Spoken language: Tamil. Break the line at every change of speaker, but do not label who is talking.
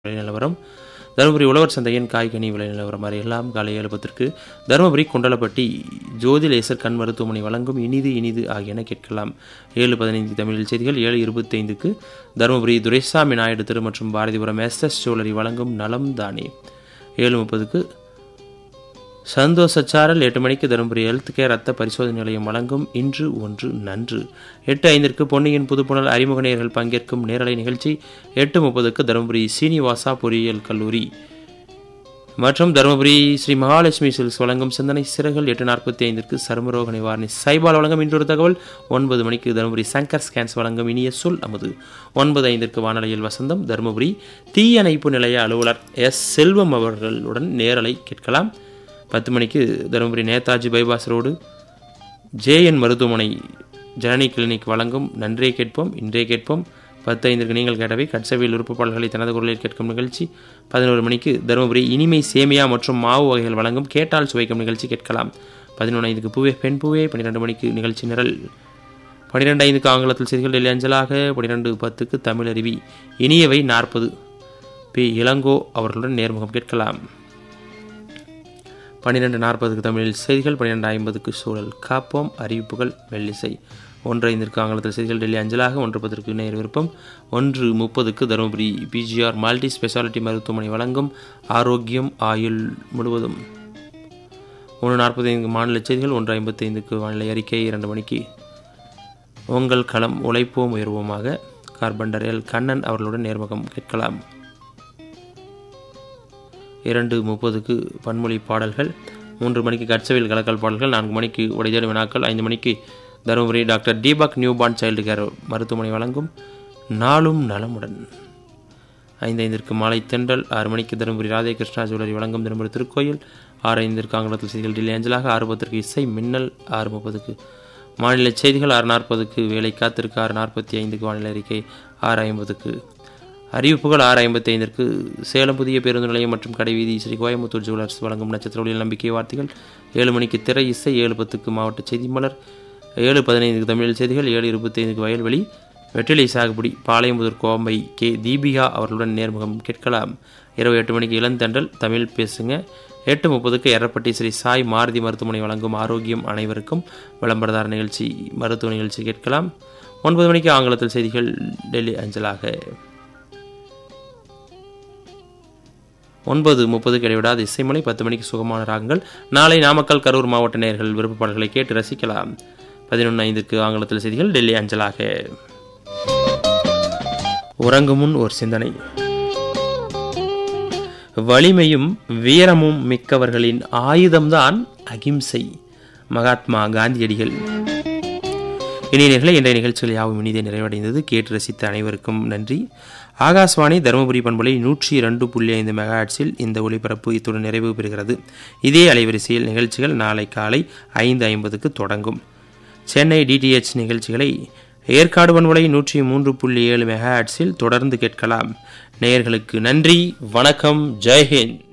விலை நிலவரம் தருமபுரி உழவர் சந்தையின் காய்கனி விலை நிலவரம் மாதிரி எல்லாம் காலை ஏழு பத்திற்கு தருமபுரி குண்டலப்பட்டி ஜோதி லேசர் கண் மருத்துவமனை வழங்கும் இனிது இனிது ஆகியன கேட்கலாம் ஏழு பதினைந்து தமிழில் செய்திகள் ஏழு இருபத்தைந்துக்கு தருமபுரி துரைசாமி நாயுடு திரு மற்றும் பாரதிபுரம் எஸ் எஸ் ஜுவல்லரி வழங்கும் நலம் தானே ஏழு முப்பதுக்கு சந்தோஷச்சாரல் எட்டு மணிக்கு தருமபுரி ஹெல்த் கேர் ரத்த பரிசோதனை நிலையம் வழங்கும் இன்று ஒன்று நன்று எட்டு ஐந்திற்கு பொன்னியின் புதுப்புணல் அறிமுக நேயர்கள் பங்கேற்கும் நேரலை நிகழ்ச்சி எட்டு முப்பதுக்கு தருமபுரி சீனிவாசா பொறியியல் கல்லூரி மற்றும் தருமபுரி ஸ்ரீ மகாலட்சுமி சில்ஸ் வழங்கும் சிந்தனை சிறகுகள் எட்டு நாற்பத்தி ஐந்திற்கு சருமரோக நிவாரணி சைபால் வழங்கும் இன்றொரு தகவல் ஒன்பது மணிக்கு தருமபுரி சங்கர் ஸ்கேன்ஸ் வழங்கும் இனிய சொல் அமுது ஒன்பது ஐந்திற்கு வானொலியில் வசந்தம் தருமபுரி தீயணைப்பு நிலைய அலுவலர் எஸ் செல்வம் அவர்களுடன் நேரலை கேட்கலாம் பத்து மணிக்கு Dharmapuri Netaji bypass road JN மருத்துவமனை ஜனனி கிளினிக் வழங்கும் நன்றே கேட்போம் இன்றே கேட்போம் பத்து ஐந்திற்கு நீங்கள் கேட்டவை கட்சவியல் உறுப்புப்பாடுகளை தனது குரலில் கேட்கும் நிகழ்ச்சி பதினோரு மணிக்கு தருமபுரி இனிமை சேமியா மற்றும் மாவு வகைகள் வழங்கும் கேட்டால் சுவைக்கும் நிகழ்ச்சி கேட்கலாம் பதினொன்று ஐந்துக்கு பூவே பெண் பூவே பன்னிரெண்டு மணிக்கு நிகழ்ச்சி நிரல் பன்னிரெண்டு ஐந்துக்கு ஆங்கிலத்தில் செய்திகள் டெல்லி அஞ்சலாக பன்னிரெண்டு பத்துக்கு தமிழ் அருவி இனியவை நாற்பது பி இளங்கோ அவர்களுடன் நேர்முகம் கேட்கலாம் பன்னிரெண்டு நாற்பதுக்கு தமிழில் செய்திகள் பன்னிரெண்டு ஐம்பதுக்கு சூழல் காப்போம் அறிவிப்புகள் மெல்லிசை ஒன்று ஐந்திற்கு ஆங்கிலத்தில் செய்திகள் டெல்லி அஞ்சலாக ஒன்று பத்திற்கு நேர் விருப்பம் ஒன்று முப்பதுக்கு தருமபுரி பிஜிஆர் மல்டி ஸ்பெஷாலிட்டி மருத்துவமனை வழங்கும் ஆரோக்கியம் ஆயுள் முழுவதும் ஒன்று நாற்பத்தைந்து மாநில செய்திகள் ஒன்று ஐம்பத்தைந்துக்கு வானிலை அறிக்கை இரண்டு மணிக்கு உங்கள் களம் உழைப்போம் உயர்வோமாக கார்பண்டர் எல் கண்ணன் அவர்களுடன் நேர்முகம் கேட்கலாம் இரண்டு முப்பதுக்கு பன்மொழி பாடல்கள் மூன்று மணிக்கு கட்சவில் கலக்கல் பாடல்கள் நான்கு மணிக்கு உடைதேடு வினாக்கள் ஐந்து மணிக்கு Dharmapuri doctor Deepak newborn child care மருத்துவமனை வழங்கும் நாளும் நலமுடன் ஐந்து ஐந்திற்கு மாலை தென்றல் ஆறு மணிக்கு தருமபுரி ராதே கிருஷ்ணா ஜுவல்லரி வழங்கும் தருமபுரி திருக்கோயில் ஆறு ஐந்திற்கு ஆங்கிலத்தில் செய்திகள் டில்லி அஞ்சலாக ஆறு பத்திற்கு இசை மின்னல் ஆறு முப்பதுக்கு மாநில செய்திகள் ஆறு நாற்பதுக்கு வேலை காத்திருக்கு ஆறு நாற்பத்தி ஐந்துக்கு வானிலை அறிக்கை ஆறு ஐம்பதுக்கு அறிவிப்புகள் ஆறு ஐம்பத்தி ஐந்திற்கு சேலம் புதிய பேருந்து நிலையம் மற்றும் கடைவீதி ஸ்ரீ கோயம்புத்தூர் ஜுவல்லர்ஸ் வழங்கும் நட்சத்திர ஒளியில் நம்பிக்கை வார்த்தைகள் ஏழு மணிக்கு திரை இசை ஏழு பத்துக்கு மாவட்ட செய்தி மலர் ஏழு பதினைந்துக்கு தமிழ் செய்திகள் ஏழு இருபத்தைந்துக்கு வயல்வெளி வெற்றிலை சாகுபடி பாளையம்புதூர் கோம்பை கே தீபிகா அவர்களுடன் நேர்முகம் கேட்கலாம் இரவு எட்டு மணிக்கு இளந்தண்டல் தமிழ் பேசுங்க எட்டு முப்பதுக்கு எரப்பட்டி ஸ்ரீ சாய் மாருதி மருத்துவமனை வழங்கும் ஆரோக்கியம் அனைவருக்கும் விளம்பரதார நிகழ்ச்சி மருத்துவ நிகழ்ச்சி கேட்கலாம் ஒன்பது மணிக்கு ஆங்கிலத்தில் செய்திகள் டெல்லி அஞ்சலாக ஒன்பது முப்பதுக்கு இடைவிடாத இசைமலை பத்து மணிக்கு சுகமான ராகங்கள் நாளை நாமக்கல் கரூர் மாவட்ட நேர்கள் விருப்பப்பாடுகளை கேட்டு ரசிக்கலாம் பதினொன்று ஐந்துக்கு ஆங்கிலத்தில் செய்திகள் டெல்லி அஞ்சலாக உறங்கும் முன் ஒரு சிந்தனை வலிமையும் வீரமும் மிக்கவர்களின் ஆயுதம்தான் அகிம்சை மகாத்மா காந்தியடிகள் இணையர்களை இன்றைய நிகழ்ச்சிகள் யாவும் இனிதே நிறைவடைந்தது கேட்டு ரசித்த அனைவருக்கும் நன்றி ஆகாஷ்வாணி தருமபுரி பண்பலை நூற்றி இரண்டு புள்ளி ஐந்து மெகாட்ஸில் இந்த ஒளிபரப்பு இத்துடன் நிறைவு பெறுகிறது இதே அலைவரிசையில் நிகழ்ச்சிகள் நாளை காலை ஐந்து ஐம்பதுக்கு தொடங்கும் சென்னை டிடிஎச் நிகழ்ச்சிகளை ஏற்காடு பண்பலை நூற்றி மூன்று புள்ளி ஏழு மெகாட்ஸில் தொடர்ந்து கேட்கலாம் நேயர்களுக்கு நன்றி வணக்கம் ஜெய்ஹிந்த்